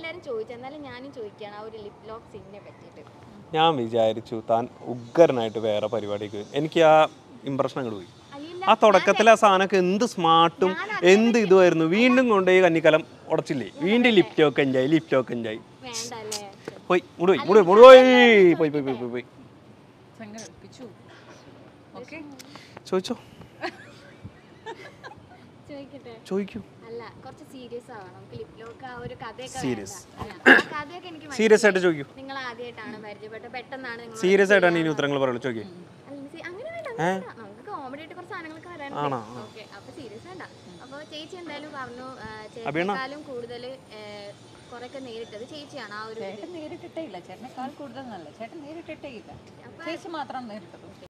എല്ലാരും ചോദിച്ചു എന്നാലും ഞാനും ചോദിക്കുകയാണ് ആ ഒരു ലിപ് ലോക്ക് സീനിനെ പറ്റിയിട്ട് ഞാൻ വിചാരിച്ചു താൻ ഉഗ്രനായിട്ട് വേറെ പരിപാടിക്ക് എനിക്ക് ആ ഇമ്പ്രഷൻ അങ്ങോട്ട് പോയി അയ്യില്ല ആ തുടക്കത്തിലെ ആ സാധനമൊക്കെ എന്ത് സ്മാർട്ടും എന്ത് ഇതുമായിരുന്നു വീണ്ടും കൊണ്ടുപോയി കന്നിക്കലം ഉടച്ചില്ലേ വീണ്ടും ലിഫ്റ്റ് ഒക്കെ എൻജായി ലിഫ്റ്റ് ഒക്കെ എൻജായി വേണ്ട അല്ലേ പോയി മുടി പോയി മുടി മുടി പോയി പോയി പോയി പോയി പോയി പോയി സംഗതി പിച്ചു ഓക്കെ ചോദിച്ചോ ചോദിക്കട്ടെ ചോദിക്കൂ അല്ല കുറച്ച് സീരിയസ് ആവണം നമുക്ക് ലിപ് ലോക്ക് ആ ഒരു കഥയൊക്കെ Serious. വേണ്ട. ആ കഥയൊക്കെ എനിക്ക് സീരിയസ് ആയിട്ട് ചോദിക്കൂ നിങ്ങൾ ആദ്യമായിട്ടാണ് പരിചയപ്പെട്ടത് പെട്ടെന്നാണ് നിങ്ങൾ സീരിയസ് ആയിട്ടാണ് ഇനി ഉത്തരങ്ങൾ പറയുള്ളൂ ചോദിക്കൂ അല്ല, സി- അങ്ങനെ വേണ്ട അങ്ങനെ വേണ്ട. നമുക്ക് കോമഡി ആയിട്ട് കുറച്ച് സാധനങ്ങളൊക്കെ വരാനുണ്ട് ആണോ? ഓക്കെ അപ്പൊ സീരിയസ് വേണ്ട അപ്പൊ ചേച്ചി എന്തായാലും പറഞ്ഞു ആ, അഭിയണ്ണ? ചേച്ചിയെക്കാളും കൂടുതൽ കുറെയൊക്കെ നേരിട്ടത് ചേച്ചിയാണ് ആ ഒരു ഇത്. ചേട്ടൻ നേരിട്ടിട്ടേ ഇല്ല ചേട്ടനേക്കാൾ കൂടുതൽ നല്ല ചേട്ടൻ നേരിട്ടിട്ടേ ഇല്ല ചേച്ചി മാത്രം നേരിട്ടത്